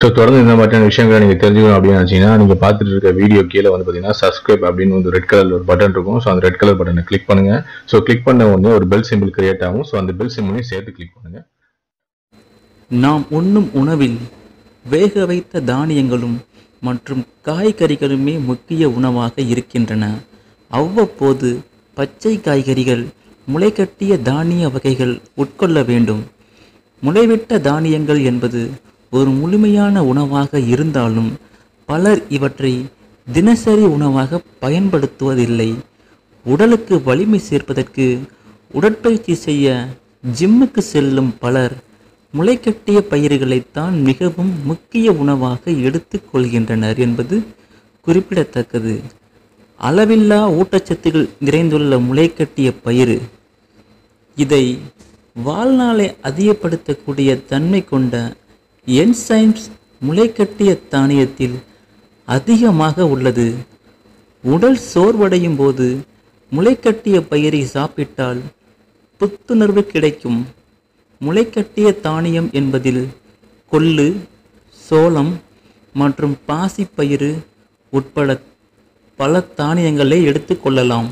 so தொடர்ந்து இந்த மாதிரியான விஷயங்களை நீங்கள் தெரிஞ்சுக்கணும் அப்படின்னு நினச்சிங்கன்னா நீங்கள் பார்த்துட்டு இருக்க வீடியோ கீழே வந்து பார்த்தீங்கன்னா சப்ஸ்கிரைப் அப்படின்னு வந்து ரெட் கலர் ஒரு பட்டன் இருக்கும் ஸோ அந்த ரெட் கலர் பட்டனை கிளிக் பண்ணுங்க ஸோ கிளிக் பண்ண உடனே ஒரு பெல் சிம்பிள் கிரியேட் ஆகும் ஸோ அந்த பெல் சிம்பிளையும் சேர்த்து கிளிக் பண்ணுங்க நாம் உண்ணும் உணவில் வேக வைத்த தானியங்களும் மற்றும் காய்கறிகளுமே முக்கிய உணவாக இருக்கின்றன அவ்வப்போது பச்சை காய்கறிகள் முளைகட்டிய தானிய வகைகள் உட்கொள்ள வேண்டும் முளைவிட்ட தானியங்கள் என்பது ஒரு முழுமையான உணவாக இருந்தாலும் பலர் இவற்றை தினசரி உணவாக பயன்படுத்துவதில்லை உடலுக்கு வலிமை சேர்ப்பதற்கு உடற்பயிற்சி செய்ய ஜிம்முக்கு செல்லும் பலர் முளைக்கட்டிய பயிர்களைத்தான் மிகவும் முக்கிய உணவாக எடுத்துக்கொள்கின்றனர் என்பது குறிப்பிடத்தக்கது அளவில்லா ஊட்டச்சத்துகள் நிறைந்துள்ள முளைக்கட்டிய பயிறு இதை வாழ்நாளை அதிகப்படுத்தக்கூடிய தன்மை கொண்ட என்சைம்ஸ் முளைக்கட்டிய தானியத்தில் அதிகமாக உள்ளது உடல் சோர்வடையும் போது முளைக்கட்டிய பயிரை சாப்பிட்டால் புத்துணர்வு கிடைக்கும் முளைக்கட்டிய தானியம் என்பதில் கொள்ளு சோளம் மற்றும் பாசிப்பயிறு உட்பட பல தானியங்களை எடுத்துக்கொள்ளலாம்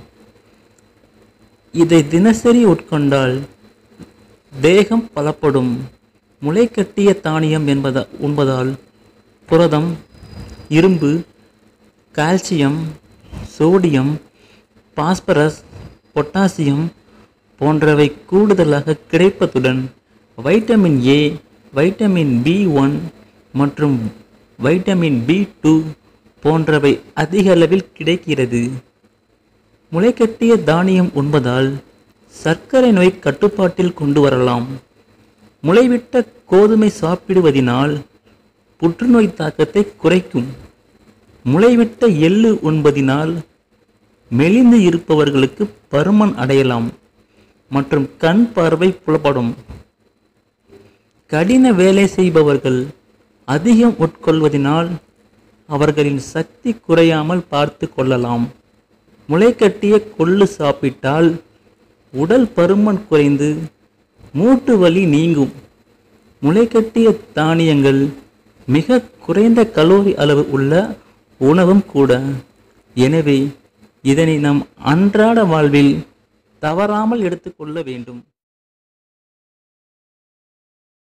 இதை தினசரி உட்கொண்டால் தேகம் பலப்படும் முளைக்கட்டிய தானியம் என்பத உண்பதால் புரதம் இரும்பு கால்சியம் சோடியம் பாஸ்பரஸ் பொட்டாசியம் போன்றவை கூடுதலாக கிடைப்பதுடன் vitamin A vitamin B one மற்றும் வைட்டமின் பி டூ போன்றவை அதிக அளவில் கிடைக்கிறது முளைக்கட்டிய தானியம் உண்பதால் சர்க்கரை நோய் கட்டுப்பாட்டில் கொண்டு வரலாம் முளைவிட்ட கோதுமை சாப்பிடுவதினால் புற்றுநோய் தாக்கத்தை குறைக்கும் முளைவிட்ட எள்ளு உண்பதினால் மெலிந்து இருப்பவர்களுக்கு பருமன் அடையலாம் மற்றும் கண் பார்வை புலப்படும் கடின வேலை செய்பவர்கள் அதிகம் உட்கொள்வதினால் அவர்களின் சக்தி குறையாமல் பார்த்து கொள்ளலாம் முளைக்கட்டிய கொள்ளு சாப்பிட்டால் உடல் பருமன் குறைந்து மூட்டு வலி நீங்கும் முளைக்கட்டிய தானியங்கள் மிக குறைந்த கலோரி அளவு உள்ள உணவும் கூட எனவே இதனை நம் அன்றாட வாழ்வில் தவறாமல் எடுத்துக்கொள்ள வேண்டும்